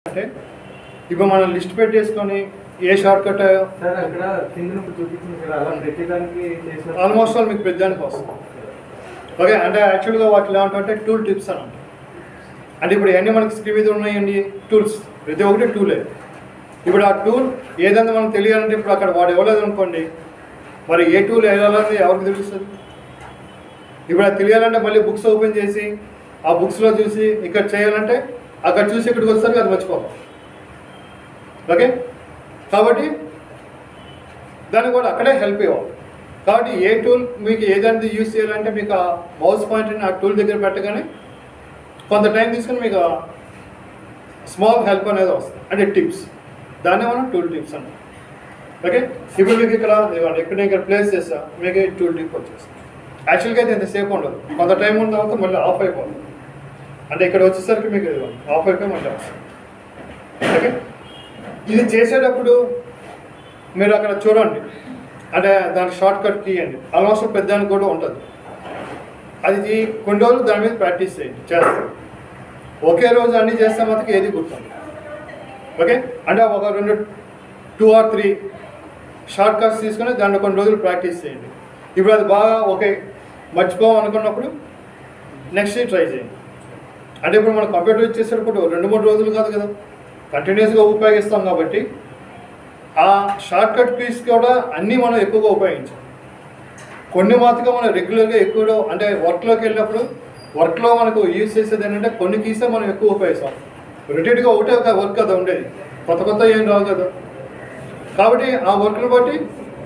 అంటే ఇప్పుడు మనం లిస్ట్ పెట్టేసుకొని ఏ షార్ట్ కట్ సార్ అక్కడ కింద నుంచి చూపించింది కదా అలా ప్రతిదానికి చేసిన ఆల్మోస్ట్ ఆల్ మీకు పెద్దానికి వస్తుంది ఓకే అంటే యాక్చువల్గా వాటిలో ఏమంటే టూల్ టిప్స్ అని అంటారు అంటే ఇప్పుడు ఎన్ని మనకి స్క్రీన్ మీద ఉన్నాయండి టూల్స్ ప్రతి ఒక్కటి టూలే ఇప్పుడు ఆ టూల్ ఏదైనా మనకు తెలియాలంటే ఇప్పుడు అక్కడ వాడు ఇవ్వలేదు అనుకోండి మరి ఏ టూల్ వెళ్ళాలని ఎవరికి తెలుస్తుంది ఇప్పుడు అది తెలియాలంటే మళ్ళీ బుక్స్ ఓపెన్ చేసి ఆ బుక్స్లో చూసి ఇక్కడ చేయాలంటే అక్కడ చూసి ఇక్కడికి వస్తారు అది మర్చిపోతాం ఓకే కాబట్టి దానికి కూడా అక్కడే హెల్ప్ ఇవ్వాలి కాబట్టి ఏ టూల్ మీకు ఏదైనా యూజ్ చేయాలంటే మీకు ఆ మౌస్ పాయింట్ని ఆ టూల్ దగ్గర పెట్టగానే కొంత టైం తీసుకుని మీకు స్మాల్ హెల్ప్ అనేది వస్తుంది అంటే టిప్స్ దాన్ని మనం టూల్ టిప్స్ అంటాం ఓకే ఇప్పుడు మీకు ఇక్కడ ఇవ్వండి ఇక్కడ నేను ఇక్కడ ప్లేస్ చేస్తా మీకు ఈ టూల్ టిప్ వచ్చేస్తుంది యాక్చువల్గా అయితే ఇంతసేపు ఉండదు కొంత టైం ఉన్న తర్వాత మళ్ళీ ఆఫ్ అయిపోతుంది అంటే ఇక్కడ వచ్చేసరికి మీకు ఇదిగోండి ఆఫ్ అయిపోయి మళ్ళీ వస్తుంది ఓకే ఇది చేసేటప్పుడు మీరు అక్కడ చూడండి అంటే దానికి షార్ట్ కట్ తీయండి ఆల్మోస్ట్ పెద్దానికి కూడా ఉంటుంది అది తీ- కొన్ని రోజులు దాని మీద ప్రాక్టీస్ చేయండి చేస్తారు ఒకే రోజు అన్నీ చేస్తే మాత్రం ఏది గుర్తుంది ఓకే అంటే ఒక రెండు two or three short cuts తీసుకొని దాంట్లో కొన్ని రోజులు ప్రాక్టీస్ చేయండి ఇప్పుడు అది బాగా ఓకే మర్చిపోవాలనుకున్నప్పుడు నెక్స్ట్ ట్రై చేయండి అంటే ఇప్పుడు మనం కంప్యూటర్ ఇచ్చేసేటప్పుడు రెండు మూడు రోజులు కాదు కదా కంటిన్యూస్గా ఉపయోగిస్తాం కాబట్టి ఆ షార్ట్ కట్ కీస్ కూడా అన్నీ మనం ఎక్కువగా ఉపయోగించాం కొన్ని మాత్రమే మనం రెగ్యులర్గా ఎక్కువ అంటే వర్క్లోకి వెళ్ళినప్పుడు వర్క్లో మనకు యూజ్ చేసేది ఏంటంటే కొన్ని కీసే మనం ఎక్కువ ఉపయోగిస్తాం రిటైర్డ్గా ఒకటే ఒక వర్క్ కదా ఉండేది కొత్త కొత్త ఏం రావు కదా కాబట్టి ఆ వర్క్ని బట్టి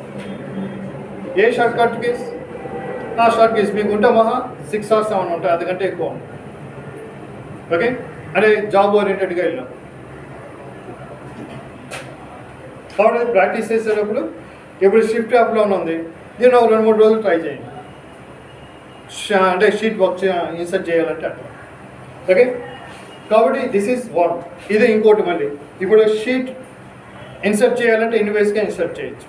ఏ షార్ట్ కట్ కీస్ ఆ షార్ట్ కీస్ మీకు ఉంటే మహా సిక్స్ ఆర్ సెవెన్ ఉంటాయి అందుకంటే ఎక్కువ ఉంటాయి ఓకే అంటే జాబ్ ఓరియంటెడ్గా వెళ్ళాం కాబట్టి ప్రాక్టీస్ చేసేటప్పుడు ఇప్పుడు షిఫ్ట్ యాప్లో ఉంది దీన్ని ఒక రెండు మూడు రోజులు ట్రై చేయండి ష- అంటే షీట్ వర్క్ ఇన్సర్ట్ చేయాలంటే అట్లా ఓకే కాబట్టి దిస్ ఈజ్ వన్ ఇది ఇంకోటి మళ్ళీ ఇప్పుడు షీట్ ఇన్సర్ట్ చేయాలంటే ఇన్ని వేస్గా ఇన్సర్ట్ చేయొచ్చు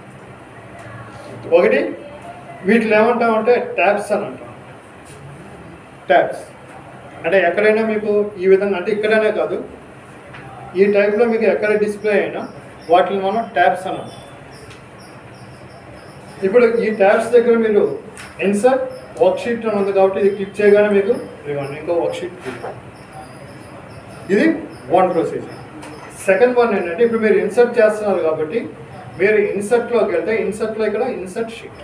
ఒకటి వీటిలో ఏమంటామంటే ట్యాబ్స్ అని అంటాం ట్యాబ్స్ అంటే ఎక్కడైనా మీకు ఈ విధంగా అంటే ఇక్కడనే కాదు ఈ టైప్లో మీకు ఎక్కడ డిస్ప్లే అయినా వాటిని మనం ట్యాబ్స్ అన్నాం ఇప్పుడు ఈ ట్యాబ్స్ దగ్గర మీరు ఇన్సర్ట్ వర్క్షీట్ అని ఉంది కాబట్టి ఇది క్లిక్ చేయగానే మీకు ఇవ్వండి ఇంకో వర్క్షీట్ ఇది వన్ ప్రొసీజర్ సెకండ్ వన్ ఏంటంటే ఇప్పుడు మీరు ఇన్సర్ట్ చేస్తున్నారు కాబట్టి మీరు ఇన్సర్ట్లోకి వెళ్తే ఇన్సర్ట్లో ఇక్కడ insert sheet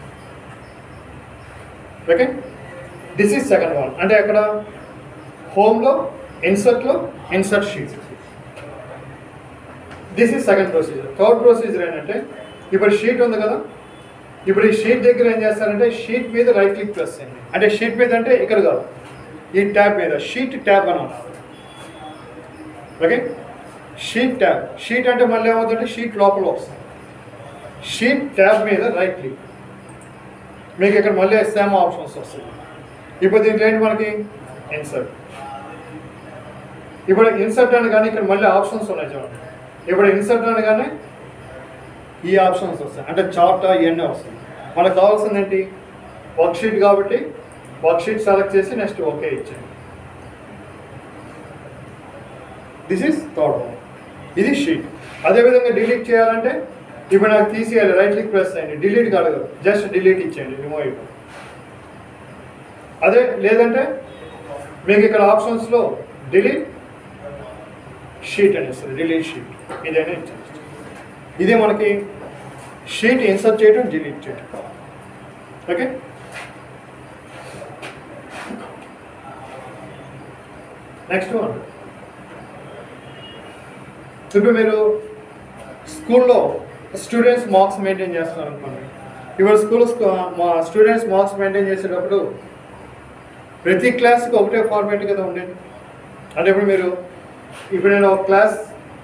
okay this is second one అంటే అక్కడ హోమ్లో ఇన్సర్ట్లో insert sheet this is second procedure third procedure ఏంటంటే ఇప్పుడు షీట్ ఉంది కదా ఇప్పుడు ఈ షీట్ దగ్గర ఏం చేస్తారంటే షీట్ మీద రైట్ క్లిక్ ప్రెస్ చేయండి అంటే షీట్ మీద అంటే ఇక్కడ కాదు ఈ ట్యాబ్ మీద షీట్ ట్యాబ్ అని అన్నారు ఓకే షీట్ ట్యాబ్ షీట్ అంటే మళ్ళీ ఏమవుతుందంటే షీట్ లోపల వస్తుంది షీట్ ట్యాబ్ మీద రైట్ క్లిక్ మీకు ఇక్కడ మళ్ళీ సేమ్ ఆప్షన్స్ వస్తాయి ఇప్పుడు దీంట్లో ఏంటి మనకి ఇన్సర్ట్ ఇప్పుడు ఇన్సర్ట్ అని కానీ ఇక్కడ మళ్ళీ ఆప్షన్స్ ఉన్నాయి చూడండి ఇప్పుడు ఇన్సర్ట్ అని కానీ ఈ ఆప్షన్స్ వస్తాయి అంటే చార్ట్ ఇవన్నీ వస్తాయి మనకు కావాల్సింది ఏంటి వర్క్షీట్ కాబట్టి వర్క్షీట్ సెలెక్ట్ చేసి నెక్స్ట్ ఓకే ఇచ్చేయండి దిస్ ఈస్ థర్డ్ వన్ ఇది షీట్ అదేవిధంగా డిలీట్ చేయాలంటే ఇప్పుడు నాకు తీసేయాలి రైట్ క్లిక్ ప్రెస్ చేయండి డిలీట్ కాదు జస్ట్ డిలీట్ ఇచ్చేయండి రిమూవ్ అయిపోయి అదే లేదంటే మీకు ఇక్కడ ఆప్షన్స్లో డిలీట్ షీట్ అని వస్తుంది డిలీట్ షీట్ ఇదైనా ఇచ్చేయండి ఇది మనకి షీట్ ఇన్సర్ట్ చేయడం డిలీట్ చేయడం ఓకే నెక్స్ట్ వన్ ఇప్పుడు మీరు స్కూల్లో స్టూడెంట్స్ మార్క్స్ మెయింటైన్ చేస్తున్నారు అనుకోండి ఇప్పుడు స్కూల్ మా స్టూడెంట్స్ మార్క్స్ మెయింటైన్ చేసేటప్పుడు ప్రతి క్లాస్కి ఒకటే ఫార్మేట్ కదా ఉండేది అంటే ఇప్పుడు మీరు ఇప్పుడు నేను ఒక క్లాస్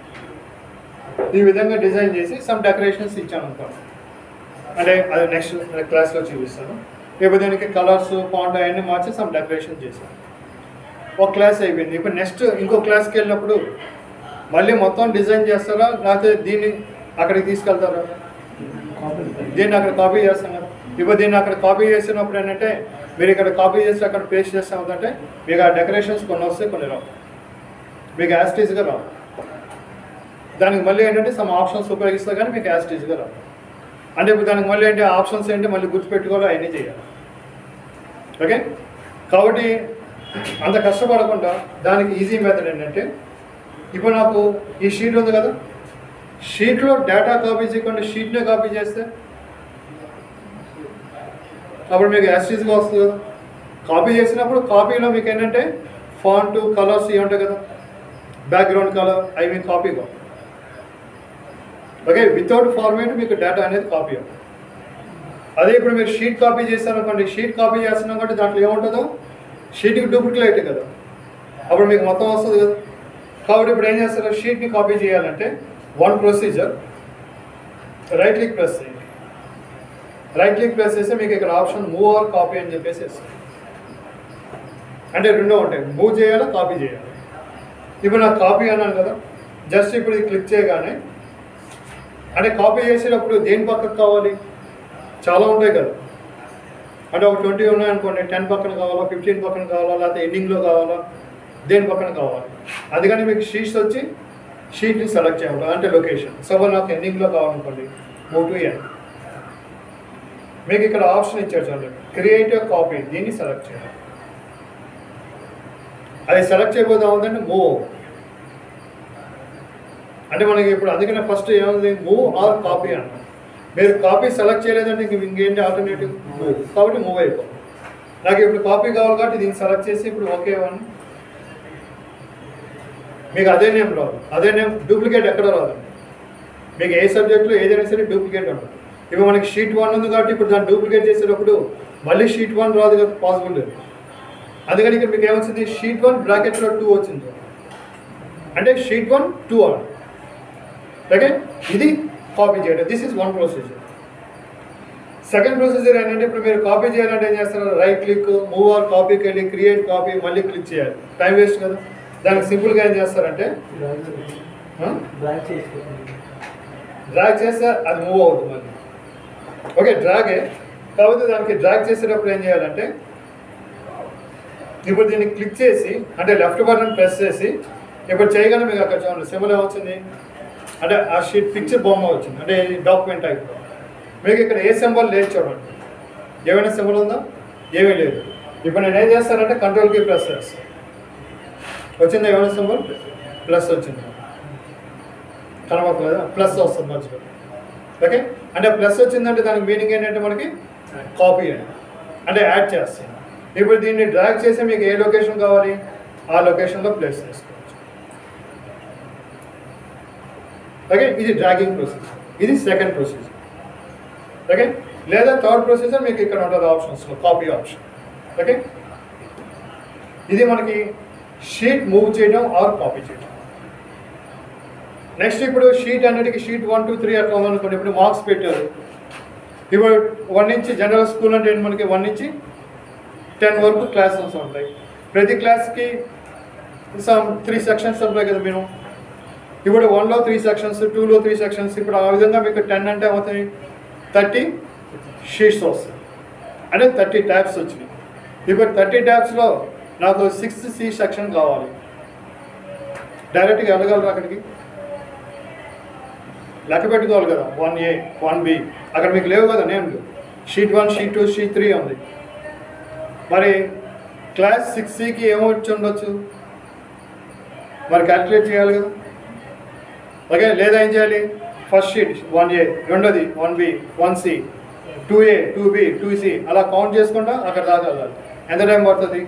ఈ విధంగా డిజైన్ చేసి సమ్ డెకరేషన్స్ ఇచ్చాను అనుకోండి అంటే అది నెక్స్ట్ క్లాస్లో చూపిస్తాను ఇప్పుడు దీనికి కలర్స్ ఫాంట్ అవన్నీ మార్చి సమ్ డెకరేషన్ చేశాను ఒక క్లాస్ అయిపోయింది ఇప్పుడు నెక్స్ట్ ఇంకో క్లాస్కి వెళ్ళినప్పుడు మళ్ళీ మొత్తం డిజైన్ చేస్తారా లేకపోతే దీన్ని అక్కడికి తీసుకెళ్తారా దీన్ని అక్కడ కాపీ చేస్తాం కదా ఇప్పుడు దీన్ని అక్కడ కాపీ చేసినప్పుడు ఏంటంటే మీరు ఇక్కడ కాపీ చేసి అక్కడ పేస్ట్ చేస్తాం అంటే మీకు ఆ డెకరేషన్స్ కొన్ని వస్తాయి కొన్ని రావు మీకు యాస్టీస్గా రావు దానికి మళ్ళీ ఏంటంటే సమ్ ఆప్షన్స్ ఉపయోగిస్తే కానీ మీకు యాస్టీజ్గా రాదు అంటే ఇప్పుడు దానికి మళ్ళీ ఏంటి ఆప్షన్స్ ఏంటి మళ్ళీ గుర్తుపెట్టుకోవాలి అవన్నీ చేయాలి ఓకే కాబట్టి అంత కష్టపడకుండా దానికి ఈజీ మెథడ్ ఏంటంటే ఇప్పుడు నాకు ఈ షీట్ ఉంది కదా షీట్లో డేటా కాపీ చేయకుండా షీట్నే కాపీ చేస్తే అప్పుడు మీకు యాస్టీజ్గా వస్తుంది కదా కాపీ చేసినప్పుడు కాపీలో మీకు ఏంటంటే ఫాంట్ కలర్స్ ఇవి ఉంటాయి కదా బ్యాక్గ్రౌండ్ కలర్ అవి మీకు కాపీ కావు ఓకే వితౌట్ ఫార్మేట్ మీకు డేటా అనేది కాపీ అవుతుంది అదే ఇప్పుడు మీరు షీట్ కాపీ చేశారనుకోండి షీట్ కాపీ చేస్తున్నాం కాబట్టి దాంట్లో ఏముంటుందో షీట్కి డూప్లికేట్ కదా అప్పుడు మీకు మొత్తం వస్తుంది కదా కాబట్టి ఇప్పుడు ఏం చేస్తారు షీట్ని కాపీ చేయాలంటే one procedure right click press చేయండి రైట్ క్లిక్ ప్రెస్ చేస్తే మీకు ఇక్కడ ఆప్షన్ మూవ్ ఆర్ కాపీ అని చెప్పేసి వస్తుంది అంటే రెండో ఉంటాయి మూవ్ చేయాలా కాపీ చేయాలి ఇప్పుడు నాకు కాపీ అన్నాను కదా జస్ట్ ఇప్పుడు ఇది క్లిక్ చేయగానే అంటే కాపీ చేసేటప్పుడు దేని పక్కకు కావాలి చాలా ఉంటాయి కదా అంటే ఒక ట్వంటీ ఉన్నాయనుకోండి టెన్ పక్కన కావాలా ఫిఫ్టీన్ పక్కన కావాలా లేకపోతే ఎండింగ్లో కావాలా దేని పక్కన కావాలి అందుకని మీకు షీట్స్ వచ్చి షీట్ని సెలెక్ట్ చేయాలి అంటే లొకేషన్ సపోజ్ నాకు ఎండింగ్లో కావాలనుకోండి మూవ్ టు ఎన్ మీకు ఇక్కడ ఆప్షన్ ఇచ్చారు చూడండి క్రియేట్ కాపీ దీన్ని సెలెక్ట్ చేయాలి అది సెలెక్ట్ చేయబోతా ఉందంటే మూవ్ అంటే మనకి ఇప్పుడు అందుకనే ఫస్ట్ ఏముంది మూవ్ ఆర్ కాపీ అన్నాం మీరు కాపీ సెలెక్ట్ చేయలేదంటే ఇంక ఇంకేంటి ఆల్టర్నేటివ్ మూవ్ కాబట్టి మూవ్ అయిపో నాకు ఇప్పుడు కాపీ కావాలి కాబట్టి దీన్ని సెలెక్ట్ చేసి ఇప్పుడు ఓకే అని మీకు అదే నేమ్ రాదు అదే నేమ్ డూప్లికేట్ ఎక్కడ రాదు మీకు ఏ సబ్జెక్ట్లో ఏదైనా సరే డూప్లికేట్ ఉంటుంది ఇప్పుడు మనకి షీట్ వన్ ఉంది కాబట్టి ఇప్పుడు దాన్ని డూప్లికేట్ చేసేటప్పుడు మళ్ళీ షీట్ వన్ రాదు కదా పాసిబుల్ లేదు అందుకని ఇక్కడ మీకు ఏమొచ్చింది షీట్ వన్ బ్రాకెట్లో టూ వచ్చింది అంటే షీట్ వన్ టూ అని ఓకే ఇది కాపీ చేయడం this is one procedure second procedure ఏంటంటే ఇప్పుడు మీరు కాపీ చేయాలంటే ఏం చేస్తారు రైట్ క్లిక్ మూవ్ ఆర్ కాపీకి వెళ్ళి క్రియేట్ కాపీ మళ్ళీ క్లిక్ చేయాలి టైం వేస్ట్ కదా దానికి సింపుల్గా ఏం చేస్తారంటే బ్లాక్ చేసుకోండి డ్రాగ్ చేస్తే అది మూవ్ అవుతుంది మళ్ళీ ఓకే డ్రాగే కాకపోతే దానికి డ్రాగ్ చేసేటప్పుడు ఏం చేయాలంటే ఇప్పుడు దీన్ని క్లిక్ చేసి అంటే లెఫ్ట్ బటన్ ప్రెస్ చేసి ఇప్పుడు చేయగానే మీకు అక్కడ చూడండి సింబల్ ఏమొచ్చింది అంటే ఆ షీట్ పిక్చర్ బొమ్మ వచ్చింది అంటే డాక్యుమెంట్ టైప్ మీకు ఇక్కడ ఏ సింబల్ లేదు చూడండి ఏమైనా సింబల్ ఉందా ఏమీ లేదు ఇప్పుడు నేను ఏం చేస్తానంటే కంట్రోల్కి ప్రెస్ చేస్తాను వచ్చిందా ఏమైనా సింబల్ ప్లస్ వచ్చింది కనబడలేదు ప్లస్ వస్తుంది మధ్యలో ఓకే అంటే ప్లస్ వచ్చిందంటే దానికి మీనింగ్ ఏంటంటే మనకి కాపీ అని అంటే యాడ్ చేస్తాం ఇప్పుడు దీన్ని డ్రాగ్ చేసి మీకు ఏ లొకేషన్ కావాలి ఆ లొకేషన్లో ప్లేస్ చేసుకోవచ్చు ఓకే ఇది డ్రాగింగ్ ప్రొసీజర్ ఇది సెకండ్ ప్రొసీజర్ ఓకే లేదా థర్డ్ ప్రొసీజర్ మీకు ఇక్కడ ఉంటుంది ఆప్షన్స్లో కాపీ ఆప్షన్ ఓకే ఇది మనకి షీట్ మూవ్ చేయడం ఆర్ కాపీ చేయడం నెక్స్ట్ ఇప్పుడు షీట్ అన్నిటికీ షీట్ వన్ టూ త్రీ అట్లా ఉందనుకోండి ఇప్పుడు మార్క్స్ పెట్టారు ఇప్పుడు వన్ నుంచి జనరల్ స్కూల్ అంటే ఏంటి మనకి వన్ నుంచి టెన్ వరకు క్లాసెస్ ఉంటాయి ప్రతి క్లాస్కి సమ్ త్రీ సెక్షన్స్ ఉంటాయి కదా మీరు ఇప్పుడు వన్లో త్రీ సెక్షన్స్ టూలో త్రీ సెక్షన్స్ ఇప్పుడు ఆ విధంగా మీకు టెన్ అంటే అవుతాయి థర్టీ షీట్స్ వస్తాయి అంటే థర్టీ ట్యాబ్స్ వచ్చినాయి ఇప్పుడు థర్టీ ట్యాబ్స్లో నాకు సిక్స్త్ సి సెక్షన్ కావాలి డైరెక్ట్గా వెళ్ళగలరు అక్కడికి లెక్క పెట్టుకోవాలి కదా వన్ ఏ వన్ బి అక్కడ మీకు లేవు కదా నేమ్లు sheet one sheet two sheet three ఉంది మరి క్లాస్ సిక్స్ సికి ఏమొచ్చి ఉండొచ్చు మరి క్యాల్కులేట్ చేయాలి కదా ఓకే లేదా ఏం చేయాలి ఫస్ట్ షీట్ వన్ ఏ రెండోది one B one C two A two B two C అలా కౌంట్ చేసుకుంటా అక్కడ దాకా వెళ్ళాలి ఎంత టైం పడుతుంది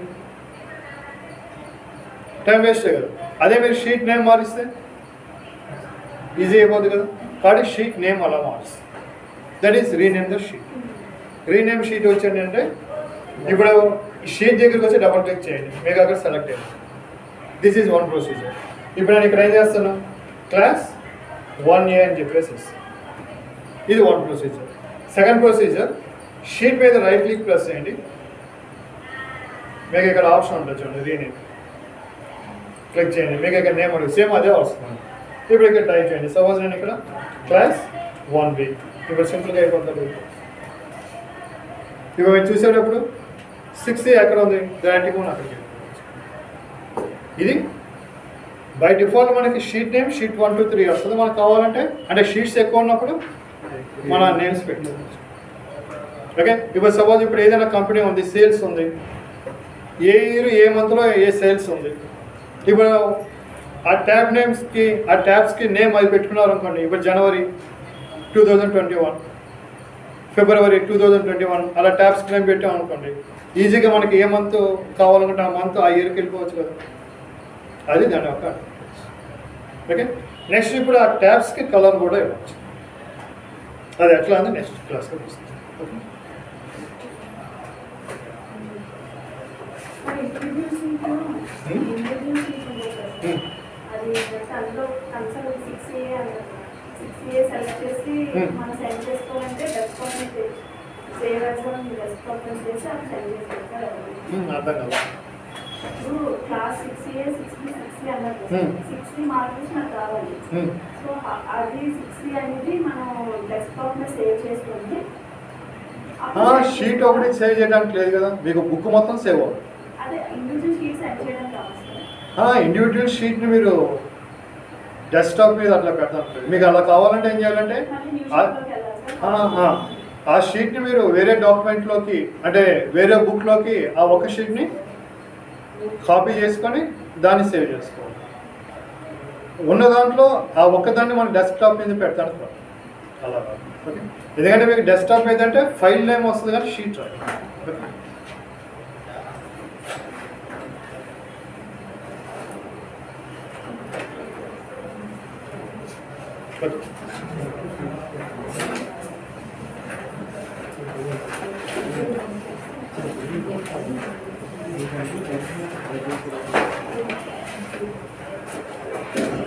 టైం వేస్ట్ కదా అదే మీరు షీట్ నేమ్ మారిస్తే ఈజీ అయిపోతుంది కదా కాబట్టి షీట్ నేమ్ అలా మారుస్తుంది that is rename the sheet rename sheet వచ్చింది అంటే ఇప్పుడు ఈ షీట్ దగ్గరికి వచ్చి డబుల్ క్లిక్ చేయండి మీకు అక్కడ సెలెక్ట్ అయ్యింది దిస్ ఈజ్ వన్ ప్రొసీజర్ ఇప్పుడు నేను ఇక్కడ ఏం చేస్తాను క్లాస్ వన్ ఏ అని చెప్పేసి ఇస్తాను. ఇది one procedure second procedure sheet మీద రైట్ క్లిక్ ప్రెస్ చేయండి మీకు ఇక్కడ ఆప్షన్ ఉంటుంది చూడండి రీనేమ్ క్లిక్ చేయండి మీకు ఇక్కడ నేమ్ అడుగు సేమ్ అదే వస్తుంది ఇప్పుడు ఇక్కడ టైప్ చేయండి సపోజ్ నేను ఇక్కడ క్లాస్ వన్ బి ఇప్పుడు సింపుల్గా అయిపోతుంది ఇప్పుడు మీరు చూసేటప్పుడు సిక్స్ ఎక్కడ ఉంది డైరెక్ట్గా మనం అక్కడికి వెళ్ళిపోవచ్చు. ఇది బై డిఫాల్ట్ మనకి sheet name sheet one two three వస్తుంది మనకు కావాలంటే అంటే షీట్స్ ఎక్కువ ఉన్నప్పుడు మన నేమ్స్ పెట్టుకోవచ్చు ఓకే ఇప్పుడు సపోజ్ ఇప్పుడు ఏదైనా కంపెనీ ఉంది సేల్స్ ఉంది ఏ ఇయర్ ఏ మంత్లో ఏ సేల్స్ ఉంది ఇప్పుడు ఆ ట్యాబ్ నేమ్స్కి ఆ ట్యాబ్స్కి నేమ్ అది పెట్టుకున్నారు అనుకోండి ఇప్పుడు January two thousand twenty one February two thousand twenty one అలా ట్యాబ్స్ నేమ్ పెట్టాం అనుకోండి ఈజీగా మనకి ఏ మంత్ కావాలనుకుంటే ఆ మంత్ ఆ ఇయర్కి వెళ్ళిపోవచ్చు కదా అది దాని యొక్క ఓకే నెక్స్ట్ ఇప్పుడు ఆ ట్యాబ్స్కి కలర్ కూడా ఇవ్వచ్చు అది ఎట్లా అని నెక్స్ట్ క్లాస్లో చూస్తాం ఓకే Hmm. అది జస్ట్ అందులో కన్సల్ six A six A select చేసి Hmm. మనం సెండ్ చేసుకోవాలంటే డెస్క్టాప్ సేవ్ యాజ్ డెస్క్టాప్ చేసి అది సెండ్ చేసుకోవాలి ఉమ్, అర్థం కదా ఇప్పుడు class six A six B six అన్నారు Hmm. సిక్స్ మార్క్స్ నాకు కావాలి ఉమ్, సో అ- అది సిక్స్ అనేది మనం డెస్క్టాప్ లో సేవ్ చేసుకుంటే ఆ, షీట్ ఒకటి సేవ్ చేయడానికి లేదు కదా మీకు బుక్ మొత్తం సేవ్ అవుతుంది అదే ఇండివిజువల్ షీట్ సెండ్ చేయడానికి కావాలి ఇండివిజువల్ షీట్ని మీరు డెస్క్టాప్ మీద అట్లా పెడతాను మీకు అలా కావాలంటే ఏం చేయాలంటే మళ్ళీ న్యూస్ ఆ- పేపర్కి వెళ్ళాలి ఆ, సార్ ఆ, ఆ షీట్ని మీరు వేరే డాక్యుమెంట్లోకి అంటే వేరే బుక్లోకి ఆ ఒక షీట్ని కాపీ చేసుకొని దాన్ని సేవ్ చేసుకోవాలి ఉన్న దాంట్లో ఆ ఒక్కదాన్ని మన డెస్క్టాప్ మీద పెడతాను కాదు. అలా కాదు. ఓకే ఎందుకంటే మీకు డెస్క్టాప్ ఏదంటే ఫైల్ నేమ్ వస్తుంది కానీ షీట్ రాదు ఓకే ఓకే Thank you.